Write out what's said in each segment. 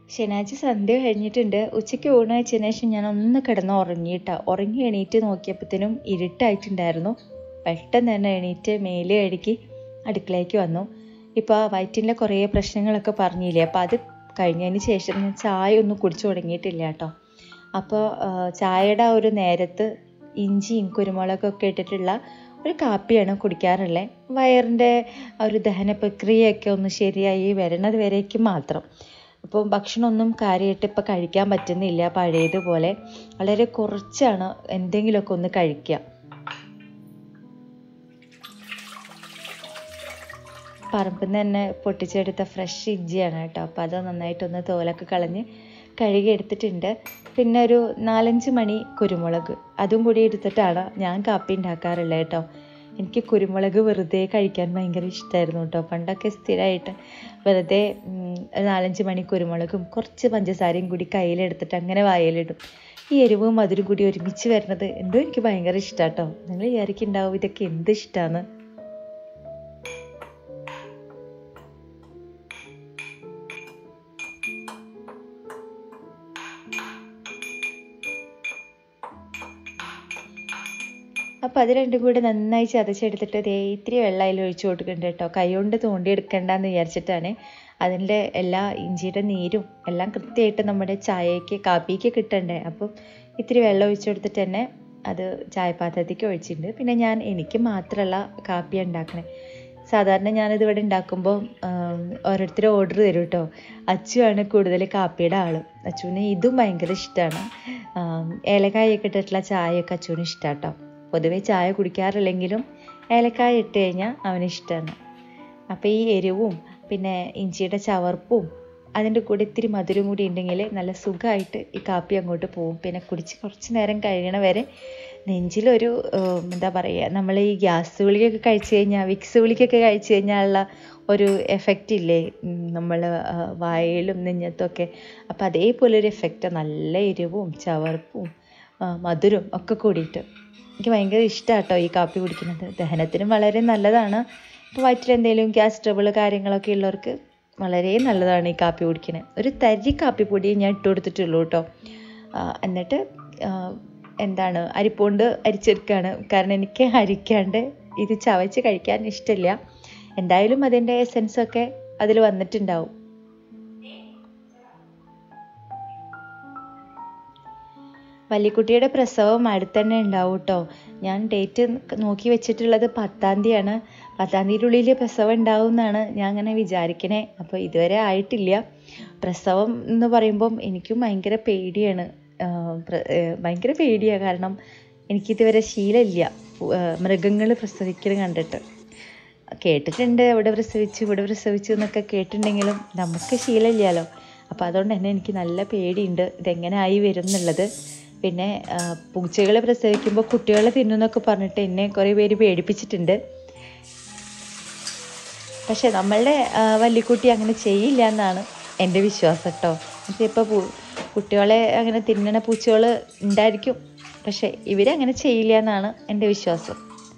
ശനിയാഴ്ച സന്ധ്യ കഴിഞ്ഞിട്ടുണ്ട് ഉച്ചയ്ക്ക് ഊണ് വെച്ചതിന് ശേഷം ഞാൻ ഒന്ന് കിടന്ന് ഉറങ്ങിയിട്ടാ ഉറങ്ങി എണീറ്റ് നോക്കിയപ്പോഴത്തേനും ഇരുട്ടായിട്ടുണ്ടായിരുന്നു പെട്ടെന്ന് തന്നെ എണീറ്റ് മേല് കഴുകി അടുക്കളയ്ക്ക് വന്നു ഇപ്പോൾ വയറ്റിൻ്റെ കുറേ പ്രശ്നങ്ങളൊക്കെ പറഞ്ഞില്ലേ അപ്പോൾ അത് കഴിഞ്ഞതിന് ശേഷം ഞാൻ ചായ ഒന്നും കുടിച്ചു തുടങ്ങിയിട്ടില്ല കേട്ടോ അപ്പോൾ ചായയുടെ ആ ഒരു നേരത്ത് ഇഞ്ചിയും കുരുമുളകൊക്കെ ഇട്ടിട്ടുള്ള ഒരു കാപ്പിയാണ് കുടിക്കാറുള്ളത് വയറിൻ്റെ ആ ഒരു ദഹന പ്രക്രിയയൊക്കെ ഒന്ന് ശരിയായി വരണത് വരേക്കും മാത്രം അപ്പം ഭക്ഷണമൊന്നും കാര്യമായിട്ട് ഇപ്പം കഴിക്കാൻ പറ്റുന്നില്ല പഴയതുപോലെ വളരെ കുറച്ചാണ് എന്തെങ്കിലുമൊക്കെ ഒന്ന് കഴിക്കുക പറമ്പിൽ നിന്ന് തന്നെ പൊട്ടിച്ചെടുത്ത ഫ്രഷ് ഇഞ്ചിയാണ് കേട്ടോ അപ്പോൾ അത് നന്നായിട്ടൊന്ന് തോലൊക്കെ കളഞ്ഞ് കഴുകി എടുത്തിട്ടുണ്ട് പിന്നെ ഒരു നാലഞ്ച് മണി കുരുമുളക് അതും കൂടി എടുത്തിട്ടാണ് ഞാൻ കാപ്പി ഉണ്ടാക്കാറുള്ളത് കേട്ടോ എനിക്ക് കുരുമുളക് വെറുതെ കഴിക്കാൻ ഭയങ്കര ഇഷ്ടമായിരുന്നു കേട്ടോ പണ്ടൊക്കെ സ്ഥിരമായിട്ട് വെറുതെ നാലഞ്ച് മണി കുരുമുളകും കുറച്ച് പഞ്ചസാരയും കൂടി കയ്യിലെടുത്തിട്ട് അങ്ങനെ വായലിടും ഈ എരിവും മധുരം കൂടി ഒരുമിച്ച് വരുന്നത് എന്തോ എനിക്ക് ഭയങ്കര ഇഷ്ടമാണ് കേട്ടോ നിങ്ങൾ വിചാരിക്കുന്നുണ്ടാവും ഇതൊക്കെ എന്ത് ഇഷ്ടമാണ് അപ്പോൾ അത് രണ്ടും കൂടി നന്നായി ചതച്ചെടുത്തിട്ട് ദേ ഇത്തിരി വെള്ളം അതിൽ ഒഴിച്ചു കൊടുക്കുന്നുണ്ട് കേട്ടോ കൈ കൊണ്ട് തോണ്ടിയെടുക്കണ്ടെന്ന് വിചാരിച്ചിട്ടാണ് അതിൻ്റെ എല്ലാ ഇഞ്ചിയുടെ നീരും എല്ലാം കൃത്യമായിട്ട് നമ്മുടെ ചായക്ക് കാപ്പിക്ക് കിട്ടണ്ടേ അപ്പം ഇത്തിരി വെള്ളം ഒഴിച്ചു കൊടുത്തിട്ട് തന്നെ അത് ചായപാത്രത്തേക്ക് ഒഴിച്ചിട്ടുണ്ട് പിന്നെ ഞാൻ എനിക്ക് മാത്രമല്ല കാപ്പി ഉണ്ടാക്കണേ സാധാരണ ഞാനിത് ഇവിടെ ഉണ്ടാക്കുമ്പോൾ ഓരോരുത്തർ ഓർഡർ തരും കേട്ടോ അച്ചുവാണ് കൂടുതൽ കാപ്പിയുടെ ആൾ അച്ചുവിന് ഇതും ഭയങ്കര ഇഷ്ടമാണ് ഏലക്കായൊക്കെ ഇട്ടിട്ടുള്ള ചായയൊക്കെ അച്ചുവിന് ഇഷ്ടമാണ് കേട്ടോ പൊതുവെ ചായ കുടിക്കാറില്ലെങ്കിലും ഏലക്കായ ഇട്ട് കഴിഞ്ഞാൽ അവന് ഇഷ്ടമാണ് അപ്പോൾ ഈ എരിവും പിന്നെ ഇഞ്ചിയുടെ ചവർപ്പും അതിൻ്റെ കൂടെ ഇത്തിരി മധുരം കൂടി ഉണ്ടെങ്കിൽ നല്ല സുഖമായിട്ട് ഈ കാപ്പി അങ്ങോട്ട് പോകും പിന്നെ കുടിച്ച് കുറച്ച് നേരം കഴിയണ വരെ നെഞ്ചിലൊരു എന്താ പറയുക നമ്മൾ ഈ ഗ്യാസ് ഗുളികയൊക്കെ കഴിച്ചു കഴിഞ്ഞാൽ വിക്സ് ഗുളികയൊക്കെ കഴിച്ചു കഴിഞ്ഞാലുള്ള ഒരു എഫക്റ്റ് ഇല്ലേ നമ്മൾ വായയിലും നെഞ്ഞത്തൊക്കെ അപ്പോൾ അതേപോലെ ഒരു എഫക്റ്റ് നല്ല എരിവും ചവർപ്പും മധുരവും ഒക്കെ കൂടിയിട്ട് എനിക്ക് ഭയങ്കര ഇഷ്ടമാണ് കേട്ടോ ഈ കാപ്പി കുടിക്കുന്നത് ദഹനത്തിനും വളരെ നല്ലതാണ് ഇപ്പോൾ വയറ്റിൽ എന്തെങ്കിലും ഗ്യാസ് ട്രബിൾ കാര്യങ്ങളൊക്കെ ഉള്ളവർക്ക് വളരെ നല്ലതാണ് ഈ കാപ്പി കുടിക്കുന്നത് ഒരു തരി കാപ്പിപ്പൊടിയെ ഞാൻ ഇട്ട് കൊടുത്തിട്ടുള്ളൂ കേട്ടോ എന്നിട്ട് എന്താണ് അരിപ്പോണ്ട് അരിച്ചെടുക്കുകയാണ് കാരണം എനിക്ക് അരിക്കാണ്ട് ഇത് ചവച്ച് കഴിക്കാൻ ഇഷ്ടമില്ല എന്തായാലും അതിൻ്റെ എസെൻസൊക്കെ അതിൽ വന്നിട്ടുണ്ടാവും വല്യക്കുട്ടിയുടെ പ്രസവം അടുത്ത് തന്നെ ഉണ്ടാവും കേട്ടോ ഞാൻ ഡേറ്റ് നോക്കി വെച്ചിട്ടുള്ളത് പത്താം തീയതിയാണ് പത്താം തീയതിയുള്ളിൽ പ്രസവം ഉണ്ടാവും എന്നാണ് ഞാൻ അങ്ങനെ വിചാരിക്കണേ അപ്പോൾ ഇതുവരെ ആയിട്ടില്ല പ്രസവം എന്ന് പറയുമ്പം എനിക്കും ഭയങ്കര പേടിയാണ് ഭയങ്കര പേടിയാണ് കാരണം എനിക്കിതുവരെ ശീലമില്ല മൃഗങ്ങൾ പ്രസവിക്കുന്നത് കണ്ടിട്ട് കേട്ടിട്ടുണ്ട് അവിടെ പ്രസവിച്ചു ഇവിടെ പ്രസവിച്ചു എന്നൊക്കെ കേട്ടിട്ടുണ്ടെങ്കിലും നമുക്ക് ശീലമില്ലല്ലോ അപ്പോൾ അതുകൊണ്ട് തന്നെ എനിക്ക് നല്ല പേടിയുണ്ട് ഇതെങ്ങനെ ആയി വരും എന്നുള്ളത് പിന്നെ പൂച്ചകളെ പ്രസവിക്കുമ്പോൾ കുട്ടികളെ തിന്നുന്നൊക്കെ പറഞ്ഞിട്ട് എന്നെ കുറേ പേര് പേടിപ്പിച്ചിട്ടുണ്ട് പക്ഷെ നമ്മളുടെ വല്യക്കുട്ടി അങ്ങനെ ചെയ്യില്ല എന്നാണ് എൻ്റെ വിശ്വാസം കേട്ടോ ഇപ്പോൾ പൂ കുട്ടികളെ അങ്ങനെ തിന്നണ പൂച്ചകൾ ഉണ്ടായിരിക്കും പക്ഷെ ഇവരങ്ങനെ ചെയ്യില്ല എന്നാണ് എൻ്റെ വിശ്വാസം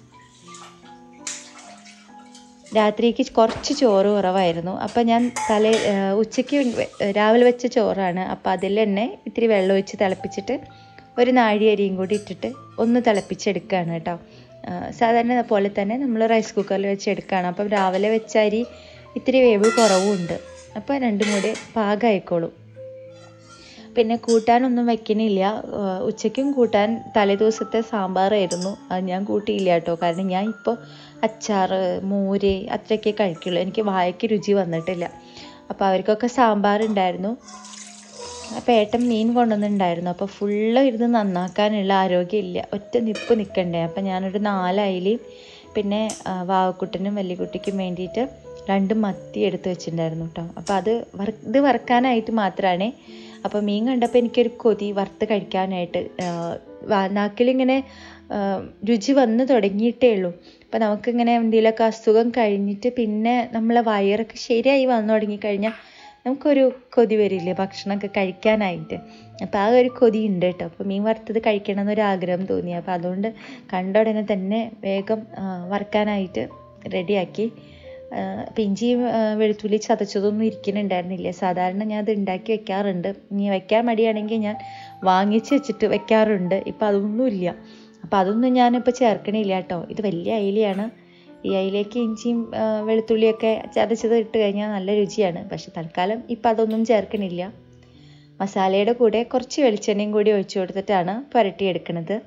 രാത്രിക്ക് കുറച്ച് ചോറ് കുറവായിരുന്നു അപ്പം ഞാൻ തലേ ഉച്ചയ്ക്ക് രാവിലെ വെച്ച ചോറാണ് അപ്പം അതിൽ തന്നെ ഇത്തിരി വെള്ളം ഒഴിച്ച് തിളപ്പിച്ചിട്ട് ഒരു നാഴി അരിയും കൂടി ഇട്ടിട്ട് ഒന്ന് തിളപ്പിച്ചെടുക്കുകയാണ് കേട്ടോ സാധാരണ പോലെ തന്നെ നമ്മൾ റൈസ് കുക്കറിൽ വെച്ച് എടുക്കുകയാണ് അപ്പം രാവിലെ വെച്ച അരി ഇത്തിരി വേവ് കുറവുണ്ട് അപ്പോൾ രണ്ടും കൂടി പാകമായിക്കോളും പിന്നെ കൂട്ടാനൊന്നും വെക്കണില്ല ഉച്ചയ്ക്കും കൂട്ടാൻ തലേദിവസത്തെ സാമ്പാറായിരുന്നു അത് ഞാൻ കൂട്ടിയില്ല കേട്ടോ കാരണം ഞാൻ ഇപ്പോൾ അച്ചാറ് മോര് അത്രയൊക്കെ കഴിക്കുള്ളൂ എനിക്ക് വായയ്ക്ക് രുചി വന്നിട്ടില്ല അപ്പോൾ അവർക്കൊക്കെ സാമ്പാർ ഉണ്ടായിരുന്നു അപ്പോൾ ഏട്ടൻ മീൻ കൊണ്ടുവന്നിട്ടുണ്ടായിരുന്നു അപ്പോൾ ഫുള്ള് ഇരുന്ന് നന്നാക്കാനുള്ള ആരോഗ്യമില്ല ഒറ്റ നിപ്പ് നിൽക്കണ്ടേ അപ്പോൾ ഞാനൊരു നാലയിലയും പിന്നെ വാവക്കുട്ടനും വല്യക്കുട്ടിക്കും വേണ്ടിയിട്ട് രണ്ട് മത്തി എടുത്ത് വെച്ചിട്ടുണ്ടായിരുന്നു കേട്ടോ അപ്പോൾ അത് വറ ഇത് വറുക്കാനായിട്ട് മാത്രമാണ് അപ്പോൾ മീൻ കണ്ടപ്പോൾ എനിക്കൊരു കൊതി വറുത്ത് കഴിക്കാനായിട്ട് നാക്കിലിങ്ങനെ രുചി വന്ന് തുടങ്ങിയിട്ടേ ഉള്ളൂ അപ്പോൾ നമുക്കിങ്ങനെ എന്തെങ്കിലുമൊക്കെ അസുഖം കഴിഞ്ഞിട്ട് പിന്നെ നമ്മളെ വയറൊക്കെ ശരിയായി വന്നു തുടങ്ങിക്കഴിഞ്ഞാൽ നമുക്കൊരു കൊതി വരില്ലേ ഭക്ഷണമൊക്കെ കഴിക്കാനായിട്ട് അപ്പോൾ ആ ഒരു കൊതി ഉണ്ട് കേട്ടോ അപ്പോൾ മീൻ വറുത്തത് കഴിക്കണം എന്നൊരു ആഗ്രഹം തോന്നി അപ്പോൾ അതുകൊണ്ട് കണ്ട ഉടനെ തന്നെ വേഗം വറുക്കാനായിട്ട് റെഡിയാക്കി അപ്പം ഇഞ്ചിയും ആ, വെളുത്തുള്ളി ചതച്ചതൊന്നും ഇരിക്കുന്നുണ്ടായിരുന്നില്ല സാധാരണ ഞാൻ അത് ഉണ്ടാക്കി വെക്കാറുണ്ട് ഇനി വെക്കാൻ മടിയാണെങ്കിൽ ഞാൻ വാങ്ങിച്ച് വെച്ചിട്ട് വെക്കാറുണ്ട് ഇപ്പം അതൊന്നും ഇല്ല അപ്പം അതൊന്നും ഞാനിപ്പോൾ ചേർക്കണില്ല കേട്ടോ ഇത് വലിയ അയിലയാണ് ഈ അയിലേക്ക് ഇഞ്ചിയും ആ, വെളുത്തുള്ളിയൊക്കെ ചതച്ചത് ഇട്ട് കഴിഞ്ഞാൽ നല്ല രുചിയാണ് പക്ഷെ തൽക്കാലം ഇപ്പം അതൊന്നും ചേർക്കണില്ല മസാലയുടെ കൂടെ കുറച്ച് വെളിച്ചെണ്ണയും കൂടി ഒഴിച്ചു കൊടുത്തിട്ടാണ് പുരട്ടിയെടുക്കുന്നത്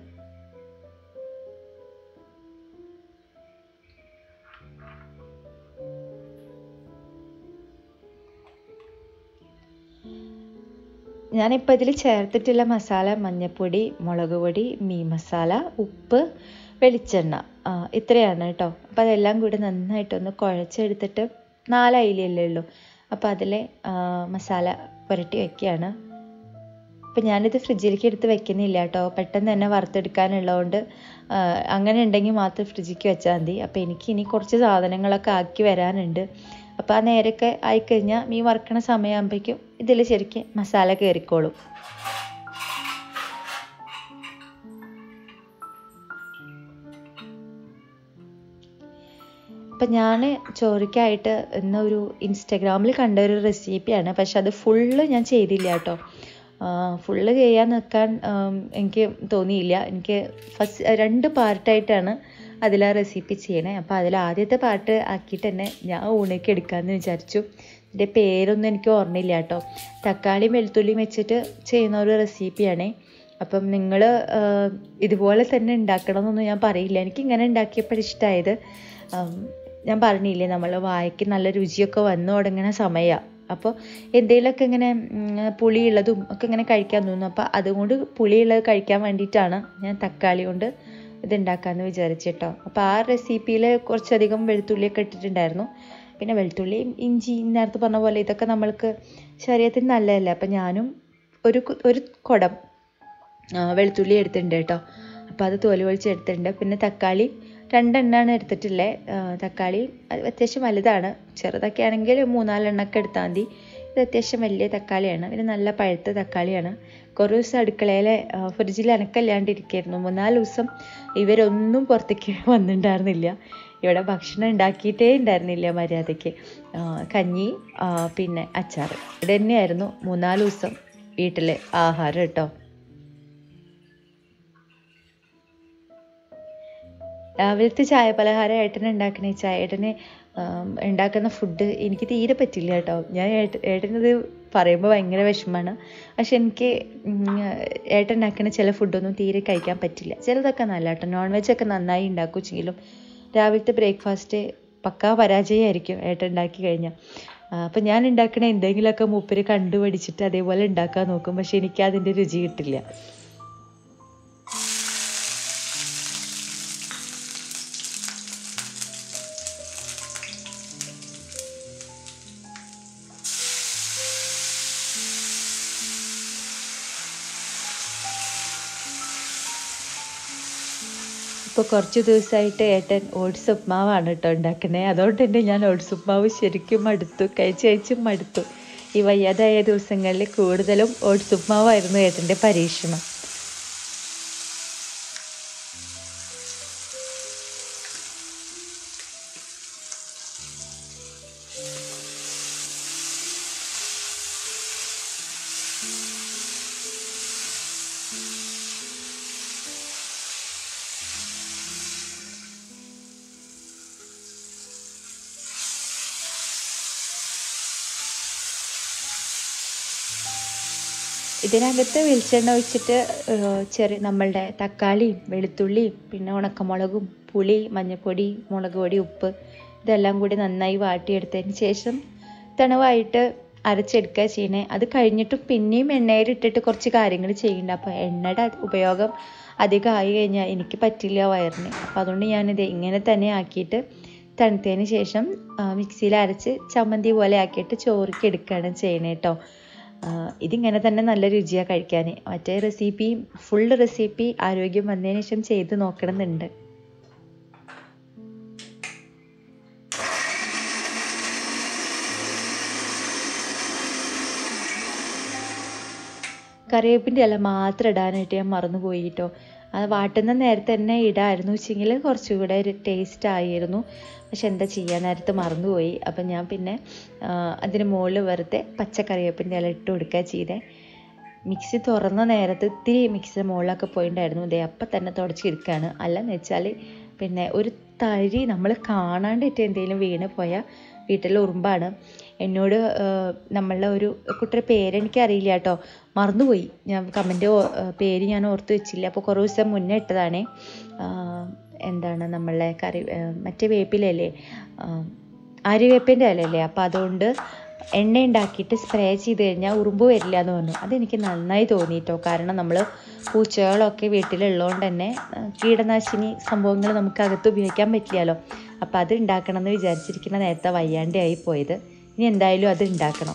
ഞാനിപ്പോൾ ഇതിൽ ചേർത്തിട്ടുള്ള മസാല മഞ്ഞൾപ്പൊടി മുളക് പൊടി മീൻ മസാല ഉപ്പ് വെളിച്ചെണ്ണ ആ, ഇത്രയാണ് കേട്ടോ അപ്പോൾ അതെല്ലാം കൂടി നന്നായിട്ടൊന്ന് കുഴച്ചെടുത്തിട്ട് നാല് അയിലയല്ലേ ഉള്ളൂ അപ്പോൾ അതിൽ മസാല പുരട്ടി വയ്ക്കുകയാണ് അപ്പം ഞാനിത് ഫ്രിഡ്ജിലേക്ക് എടുത്ത് വെക്കുന്നില്ല കേട്ടോ പെട്ടെന്ന് തന്നെ വറുത്തെടുക്കാനുള്ളതുകൊണ്ട് ആ, അങ്ങനെ ഉണ്ടെങ്കിൽ മാത്രം ഫ്രിഡ്ജിലേക്ക് വെച്ചാൽ മതി അപ്പോൾ എനിക്ക് ഇനി കുറച്ച് സാധനങ്ങളൊക്കെ ആക്കി വരാനുണ്ട് അപ്പോൾ ആ നേരമൊക്കെ ആയിക്കഴിഞ്ഞാൽ മീൻ വറുക്കണ സമയമാകുമ്പോഴേക്കും ഇതിൽ ശരിക്കും മസാല കയറിക്കോളും അപ്പം ഞാൻ ചോറിക്കായിട്ട് ഇന്ന് ഒരു ഇൻസ്റ്റഗ്രാമിൽ കണ്ട ഒരു റെസിപ്പിയാണ് പക്ഷെ അത് ഫുള്ള് ഞാൻ ചെയ്തില്ല കേട്ടോ ഫുള്ള് ചെയ്യാൻ നിൽക്കാൻ ആം, എനിക്ക് തോന്നിയില്ല എനിക്ക് ഫസ്റ്റ് രണ്ട് പാർട്ടായിട്ടാണ് അതിൽ ആ റെസിപ്പി ചെയ്യണേ അപ്പോൾ അതിൽ ആദ്യത്തെ പാർട്ട് ആക്കിയിട്ട് തന്നെ ഞാൻ ഊണേക്ക് എടുക്കാമെന്ന് വിചാരിച്ചു ഇതിൻ്റെ പേരൊന്നും എനിക്ക് ഓർമ്മയില്ല കേട്ടോ തക്കാളിയും വെളുത്തുള്ളിയും വെച്ചിട്ട് ചെയ്യുന്ന ഒരു റെസിപ്പിയാണേ അപ്പം നിങ്ങൾ ഇതുപോലെ തന്നെ ഉണ്ടാക്കണം എന്നൊന്നും ഞാൻ പറയില്ല എനിക്ക് ഇങ്ങനെ ഉണ്ടാക്കിയപ്പോൾ ഇഷ്ടമായത് ഞാൻ പറഞ്ഞില്ലേ നമ്മൾ വായയ്ക്ക് നല്ല രുചിയൊക്കെ വന്നു തുടങ്ങുന്ന സമയമാണ് അപ്പോൾ എന്തെങ്കിലുമൊക്കെ ഇങ്ങനെ ഉം, പുളിയുള്ളതും ഒക്കെ ഇങ്ങനെ കഴിക്കാൻ തോന്നും അപ്പോൾ അതുകൊണ്ട് പുളിയുള്ളത് കഴിക്കാൻ വേണ്ടിയിട്ടാണ് ഞാൻ തക്കാളി കൊണ്ട് ഇത് ഉണ്ടാക്കാമെന്ന് വിചാരിച്ചിട്ടോ അപ്പോൾ ആ റെസിപ്പിയിൽ കുറച്ചധികം വെളുത്തുള്ളിയൊക്കെ ഇട്ടിട്ടുണ്ടായിരുന്നു പിന്നെ വെളുത്തുള്ളിയും ഇഞ്ചി നേരത്തെ പറഞ്ഞ പോലെ ഇതൊക്കെ നമ്മൾക്ക് ശരീരത്തിന് നല്ലതല്ലേ അപ്പം ഞാനും ഒരു കു- ഒരു കുടം ആ, വെളുത്തുള്ളി എടുത്തിട്ടുണ്ട് കേട്ടോ അപ്പോൾ അത് തോല് പൊളിച്ച് എടുത്തിട്ടുണ്ട് പിന്നെ തക്കാളി രണ്ടെണ്ണമാണ് എടുത്തിട്ടുള്ളത് തക്കാളി അത് അത്യാവശ്യം വലുതാണ് ചെറുതൊക്കെ ആണെങ്കിൽ മൂന്നാലെണ്ണമൊക്കെ എടുത്താൽ മതി ഇത് അത്യാവശ്യം വലിയ തക്കാളിയാണ് പിന്നെ നല്ല പഴുത്ത തക്കാളിയാണ് കുറേ ദിവസം അടുക്കളയിൽ ഫ്രിഡ്ജിൽ അനക്കല്ലാണ്ടിരിക്കുകയായിരുന്നു മൂന്നാല് ദിവസം ഇവരൊന്നും പുറത്തേക്ക് വന്നിട്ടുണ്ടായിരുന്നില്ല ഇവിടെ ഭക്ഷണം ഉണ്ടാക്കിയിട്ടേ ഉണ്ടായിരുന്നില്ല മര്യാദയ്ക്ക് ആ, കഞ്ഞി ആ, പിന്നെ അച്ചാർ ഇത് തന്നെയായിരുന്നു മൂന്നാല് ദിവസം വീട്ടിലെ ആഹാരം കേട്ടോ രാവിലത്തെ ചായ പലഹാരം ഏട്ടന് ഉണ്ടാക്കണേ ചേട്ടന് ഉണ്ടാക്കുന്ന ഫുഡ് എനിക്ക് തീരെ പറ്റില്ല കേട്ടോ ഞാൻ ഏട്ട ഏട്ടനത് പറയുമ്പോൾ ഭയങ്കര വിഷമമാണ് പക്ഷെ എനിക്ക് ഉം, ഏട്ടൻ ഉണ്ടാക്കുന്ന ചില ഫുഡൊന്നും തീരെ കഴിക്കാൻ പറ്റില്ല ചിലതൊക്കെ നല്ല കേട്ടോ നോൺ വെജ് ഒക്കെ നന്നായി ഉണ്ടാക്കുമെങ്കിലും രാവിലത്തെ ബ്രേക്ക്ഫാസ്റ്റ് പക്കാ പരാജയമായിരിക്കും ഏട്ടൻ ഉണ്ടാക്കി കഴിഞ്ഞാൽ അപ്പം ഞാൻ ഉണ്ടാക്കണ എന്തെങ്കിലുമൊക്കെ മൂപ്പര് കണ്ടുപഠിച്ചിട്ട് അതേപോലെ ഉണ്ടാക്കാൻ നോക്കും പക്ഷെ എനിക്ക് അതിൻ്റെ രുചി കിട്ടില്ല ഇപ്പോൾ കുറച്ച് ദിവസമായിട്ട് ഏട്ടൻ ഓട്സ് ഉപ്മാവാണ് കേട്ടോ ഉണ്ടാക്കുന്നത് അതുകൊണ്ട് തന്നെ ഞാൻ ഓട്സ് ഉപ്മാവ് ശരിക്കും മടുത്തു കഴിച്ച് കഴിച്ച് മടുത്തു ഈ വയ്യാതായ ദിവസങ്ങളിൽ കൂടുതലും ഓട്സ് ഉപ്മാവായിരുന്നു ഏട്ടൻ്റെ പരീക്ഷണം ഇതിനകത്ത് വെളിച്ചെണ്ണ ഒഴിച്ചിട്ട് ഏഹ്, ചെറിയ നമ്മളുടെ തക്കാളിയും വെളുത്തുള്ളിയും പിന്നെ ഉണക്കമുളകും പുളി മഞ്ഞൾപ്പൊടി മുളക് പൊടി ഉപ്പ് ഇതെല്ലാം കൂടി നന്നായി വാട്ടിയെടുത്തതിന് ശേഷം തണവായിട്ട് അരച്ചെടുക്കുക ചെയ്യണേ അത് കഴിഞ്ഞിട്ടും പിന്നെയും എണ്ണയിലിട്ടിട്ട് കുറച്ച് കാര്യങ്ങൾ ചെയ്യുന്നുണ്ട് അപ്പോൾ എണ്ണയുടെ ഉപയോഗം അധികമായി കഴിഞ്ഞാൽ എനിക്ക് പറ്റില്ല വയറിന് അപ്പോൾ അതുകൊണ്ട് ഞാനിത് ഇങ്ങനെ തന്നെ ആക്കിയിട്ട് തണുത്തതിന് ശേഷം ആ, മിക്സിയിൽ അരച്ച് ചമ്മന്തി പോലെ ആക്കിയിട്ട് ചോറിക്ക് എടുക്കുകയാണ് ചെയ്യണേ കേട്ടോ ആ, ഇതിങ്ങനെ തന്നെ നല്ല രുചിയാണ് കഴിക്കാൻ മറ്റേ റെസിപ്പി ഫുൾ റെസിപ്പി ആരോഗ്യം വന്നതിന് ശേഷം ചെയ്ത് നോക്കണമെന്നുണ്ട് കറിവേപ്പിൻ്റെ ഇല മാത്രം ഇടാനായിട്ട് ഞാൻ മറന്നു പോയി കേട്ടോ അത് വാട്ടുന്ന നേരത്തെ തന്നെ ഇടായിരുന്നു വെച്ചെങ്കിൽ കുറച്ചുകൂടെ ഒരു ടേസ്റ്റ് ആയിരുന്നു പക്ഷെ എന്താ ചെയ്യാൻ നേരത്ത് മറന്നുപോയി അപ്പം ഞാൻ പിന്നെ ആ, അതിന് മുകളിൽ വെറുതെ പച്ചക്കറിവേപ്പിൻ്റെ ഇല ഇട്ട് കൊടുക്കുക ചെയ്തേ മിക്സി തുറന്ന നേരത്ത് ഇത്തിരി മിക്സിയുടെ മുകളിലൊക്കെ പോയിട്ടുണ്ടായിരുന്നു ഇതേ അപ്പം തന്നെ തുടച്ചെടുക്കുകയാണ് അല്ലെന്ന് വെച്ചാൽ പിന്നെ ഒരു തരി നമ്മൾ കാണാണ്ടിട്ട് എന്തെങ്കിലും വീണ് പോയാൽ വീട്ടിലെ ഉറുമ്പാണ് എന്നോട് ആഹ്, നമ്മളുടെ ഒരു കുട്ടിയുടെ പേരെനിക്ക് അറിയില്ല കേട്ടോ മറന്നുപോയി ഞാൻ കമൻറ്റ് പേര് ഞാൻ ഓർത്ത് വെച്ചില്ല അപ്പോൾ കുറേ ദിവസം മുന്നേ ഇട്ടതാണേ ആഹ്, എന്താണ് നമ്മളെ കറി ആഹ്, മറ്റേ വേപ്പിലല്ലേ ആര്യവേപ്പിൻ്റെ ഇലയല്ലേ അപ്പോൾ അതുകൊണ്ട് എണ്ണ ഉണ്ടാക്കിയിട്ട് സ്പ്രേ ചെയ്ത് കഴിഞ്ഞാൽ ഉറുമ്പ് വരില്ല എന്ന് പറഞ്ഞു അതെനിക്ക് നന്നായി തോന്നിയിട്ടോ കാരണം നമ്മൾ പൂച്ചകളൊക്കെ വീട്ടിലുള്ളതുകൊണ്ട് തന്നെ ആ, കീടനാശിനി സംഭവങ്ങൾ നമുക്ക് അകത്ത് ഉപയോഗിക്കാൻ പറ്റില്ലല്ലോ അപ്പോൾ അത് ഉണ്ടാക്കണം എന്ന് വിചാരിച്ചിരിക്കുന്ന നേരത്തെ വയ്യാണ്ടായി പോയത് ഇനി എന്തായാലും അത് ഉണ്ടാക്കണം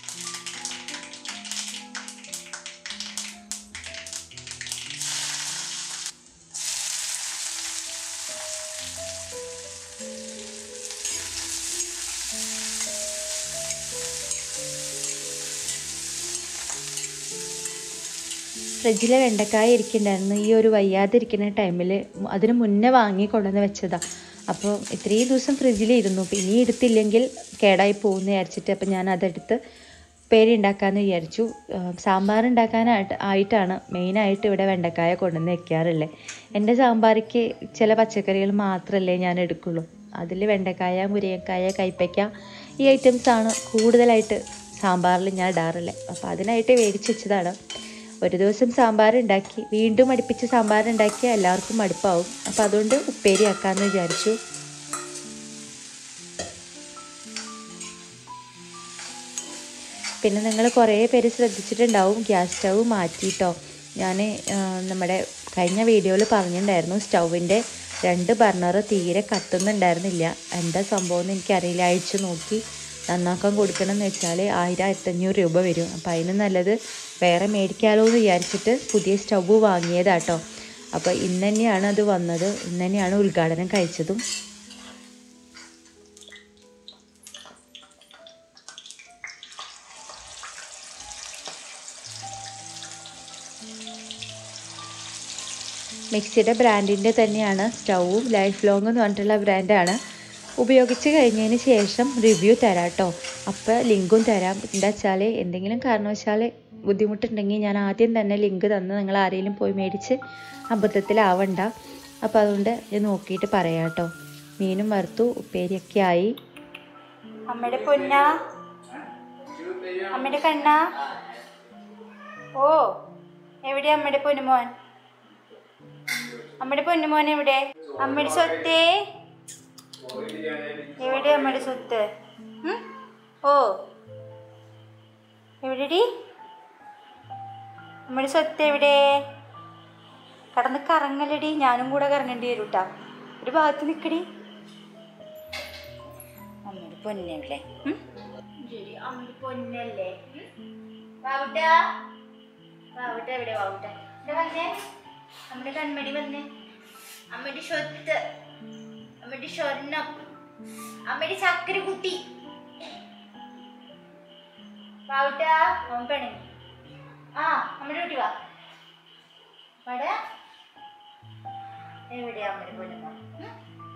ഫ്രിഡ്ജിലെ വെണ്ടക്കായ ഇരിക്കുന്നുണ്ടായിരുന്നു ഈ ഒരു വയ്യാതിരിക്കുന്ന ടൈമിൽ അതിന് മുന്നേ വാങ്ങി കൊണ്ടുവന്ന് വെച്ചതാ അപ്പോൾ ഇത്രയും ദിവസം ഫ്രിഡ്ജിലിരുന്നു അപ്പോൾ ഇനി എടുത്തില്ലെങ്കിൽ കേടായി പോകുമെന്ന് വിചാരിച്ചിട്ട് അപ്പോൾ ഞാൻ അതെടുത്ത് ഉപ്പേരി ഉണ്ടാക്കാമെന്ന് വിചാരിച്ചു ആ, സാമ്പാർ ഉണ്ടാക്കാനായിട്ട് ആയിട്ടാണ് മെയിനായിട്ട് ഇവിടെ വെണ്ടക്കായ കൊണ്ടുവന്ന് വെക്കാറുള്ളത് എൻ്റെ സാമ്പാറിക്ക് ചില പച്ചക്കറികൾ മാത്രമല്ലേ ഞാൻ എടുക്കുള്ളൂ അതിൽ വെണ്ടക്കായ മുരിങ്ങക്കായ കൈപ്പയ്ക്ക ഈ ഐറ്റംസ് ആണ് കൂടുതലായിട്ട് സാമ്പാറിൽ ഞാൻ ഇടാറുള്ളത് അപ്പോൾ അതിനായിട്ട് മേടിച്ച് വെച്ചതാണ് ഒരു ദിവസം സാമ്പാർ ഉണ്ടാക്കി വീണ്ടും അടുപ്പിച്ച് സാമ്പാർ ഉണ്ടാക്കിയാൽ എല്ലാവർക്കും മടുപ്പാവും അപ്പോൾ അതുകൊണ്ട് ഉപ്പേരി ആക്കാമെന്ന് വിചാരിച്ചു പിന്നെ നിങ്ങൾ കുറേ പേര് ശ്രദ്ധിച്ചിട്ടുണ്ടാവും ഗ്യാസ് സ്റ്റവ് മാറ്റിയിട്ടോ ഞാൻ നമ്മുടെ കഴിഞ്ഞ വീഡിയോയിൽ പറഞ്ഞിട്ടുണ്ടായിരുന്നു സ്റ്റൗവിൻ്റെ രണ്ട് ബർണർ തീരെ കത്തുന്നുണ്ടായിരുന്നില്ല എന്താ സംഭവം എന്ന് എനിക്കറിയില്ല അഴിച്ചു നോക്കി നന്നാക്കാൻ കൊടുക്കണം എന്ന് വെച്ചാൽ ആയിരം ആയിരത്തഞ്ഞൂറ് രൂപ വരും അപ്പോൾ അതിന് നല്ലത് വേറെ മേടിക്കാലോ എന്ന് വിചാരിച്ചിട്ട് പുതിയ സ്റ്റൗവ് വാങ്ങിയതാട്ടോ അപ്പോൾ ഇന്ന് തന്നെയാണ് അത് വന്നത് ഇന്ന് തന്നെയാണ് ഉദ്ഘാടനം കഴിച്ചതും മിക്സിയുടെ ബ്രാൻഡിൻ്റെ തന്നെയാണ് സ്റ്റൗവും ലൈഫ് ലോങ് എന്ന് പറഞ്ഞിട്ടുള്ള ബ്രാൻഡാണ് ഉപയോഗിച്ച് കഴിഞ്ഞതിന് ശേഷം റിവ്യൂ തരാം കേട്ടോ അപ്പോൾ ലിങ്കും തരാം എന്താ വെച്ചാൽ എന്തെങ്കിലും കാരണവശാൽ ബുദ്ധിമുട്ടുണ്ടെങ്കിൽ ഞാൻ ആദ്യം തന്നെ ലിങ്ക് തന്ന് നിങ്ങൾ ആരെങ്കിലും പോയി മേടിച്ച് അബദ്ധത്തിലാവണ്ട അപ്പോൾ അതുകൊണ്ട് ഞാൻ നോക്കിയിട്ട് പറയാം കേട്ടോ മീനും വറുത്തു ഉപ്പേരിയൊക്കെ ആയി അമ്മയുടെ പൊന്ന അമ്മയുടെ കണ്ണ ഓ എവിടെ അമ്മയുടെ പൊന്നുമോൻ അമ്മയുടെ പൊന്നുമോൻ എവിടെ അമ്മയുടെ സ്വത്തേ എവിടെ അമ്മയുടെ സ്വത്ത് ഉം? ഓ എവിടെടി അമ്മയുടെ സ്വത്ത് എവിടെ കടന്ന് കറങ്ങലടി ഞാനും കൂടെ കറങ്ങേണ്ടി വരും കേട്ടാ ഒരു ഭാഗത്ത് നിൽക്കടി അമ്മയുടെ പൊന്നല്ലേ ശരി അമ്മയുടെ പൊന്നല്ലേ വാവുട്ട വാവുട്ട എവിടെ വാവുട്ട ഇവിടെ വന്നേ അമ്മയുടെ കൺമണി വന്നേ അമ്മയുടെ സ്വത്ത് അമ്മയുടെ സ്വർണം അമ്മയുടെ ചക്കര കുട്ടി വാവുട്ട അവൻ പിണങ്ങി ആ അമ്മയുടെ കുട്ടി വാ വാടാ എവിടെയാ അമ്മയുടെ പൊന്നുമോ ഉം?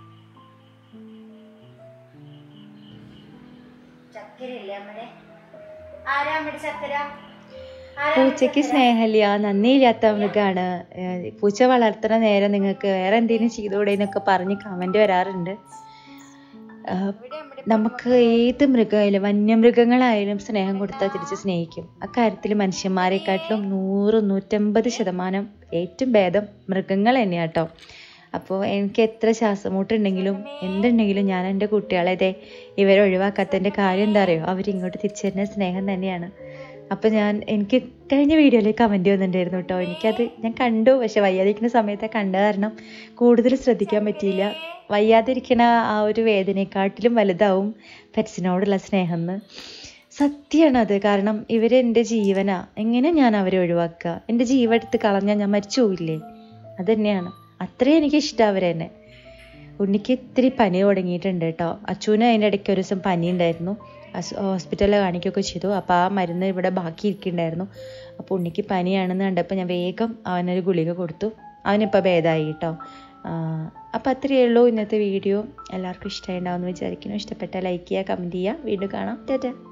ചക്കരയില്ലേ അമ്മയുടെ ആരാ അമ്മയുടെ ചക്കര ആരാ അമ്മയുടെ പൂച്ചയ്ക്ക് ചക്കര? സ്നേഹമില്ല നന്ദിയില്ലാത്ത മൃഗമാണ് ഏഹ് പൂച്ച വളർത്തുന്ന നേരം നിങ്ങൾക്ക് വേറെ എന്തെങ്കിലും ചെയ്തുകൂടെ എന്നൊക്കെ പറഞ്ഞ് കമൻറ്റ് വരാറുണ്ട് ആഹ് ഇവിടെ അമ്മയുടെ നമുക്ക് ഏത് മൃഗമായാലും വന്യമൃഗങ്ങളായാലും സ്നേഹം കൊടുത്താൽ തിരിച്ച് സ്നേഹിക്കും അക്കാര്യത്തിൽ മനുഷ്യന്മാരെക്കാട്ടിലും നൂറ് നൂറ്റമ്പത് ശതമാനം ഏറ്റവും ഭേദം മൃഗങ്ങൾ തന്നെയാണ് കേട്ടോ അപ്പോൾ എനിക്ക് എത്ര ശ്വാസമുട്ടുണ്ടെങ്കിലും എന്തുണ്ടെങ്കിലും ഞാൻ എൻ്റെ കുട്ടികളെ ഇതേ ഇവരെ ഒഴിവാക്കാത്തതിൻ്റെ കാര്യം എന്താ അറിയോ അവരിങ്ങോട്ട് തിരിച്ചു തരുന്ന സ്നേഹം തന്നെയാണ് അപ്പോൾ ഞാൻ എനിക്ക് കഴിഞ്ഞ വീഡിയോയിൽ കമൻറ്റ് വന്നിട്ടുണ്ടായിരുന്നു കേട്ടോ എനിക്കത് ഞാൻ കണ്ടു പക്ഷെ വയ്യാതിരിക്കുന്ന സമയത്ത് കണ്ട കാരണം കൂടുതൽ ശ്രദ്ധിക്കാൻ പറ്റിയില്ല വയ്യാതിരിക്കണ ആ ഒരു വേദനയെക്കാട്ടിലും വലുതാവും പെറ്റ്സിനോടുള്ള സ്നേഹം എന്ന് സത്യമാണത് കാരണം ഇവർ എൻ്റെ ജീവനാ എങ്ങനെ ഞാൻ അവരെ ഒഴിവാക്കുക എൻ്റെ ജീവൻ എടുത്ത് കളഞ്ഞാൽ ഞാൻ മരിച്ചു പോവില്ലേ അത് തന്നെയാണ് അത്രയും എനിക്ക് ഇഷ്ടം അവർ തന്നെ ഉണ്ണിക്ക് ഇത്തിരി പനി തുടങ്ങിയിട്ടുണ്ട് കേട്ടോ അച്ഛന് അതിൻ്റെ ഇടയ്ക്ക് ഒരു ദിവസം പനി ഉണ്ടായിരുന്നു അസ് ഹോസ്പിറ്റലിൽ കാണിക്കുകയൊക്കെ ചെയ്തു അപ്പോൾ ആ മരുന്ന് ഇവിടെ ബാക്കി ഇരിക്കുന്നുണ്ടായിരുന്നു അപ്പോൾ ഉണ്ണിക്ക് പനിയാണെന്ന് കണ്ടപ്പോൾ ഞാൻ വേഗം അവനൊരു ഗുളിക കൊടുത്തു അവനിപ്പോൾ ഭേദമായി കേട്ടോ അപ്പോൾ അത്രയേ ഉള്ളൂ ഇന്നത്തെ വീഡിയോ എല്ലാവർക്കും ഇഷ്ടമായി ഉണ്ടാവുമെന്ന് വിചാരിക്കുന്നു ഇഷ്ടപ്പെട്ട ലൈക്ക് ചെയ്യുക കമൻറ്റ് ചെയ്യുക വീണ്ടും കാണാം ടാറ്റ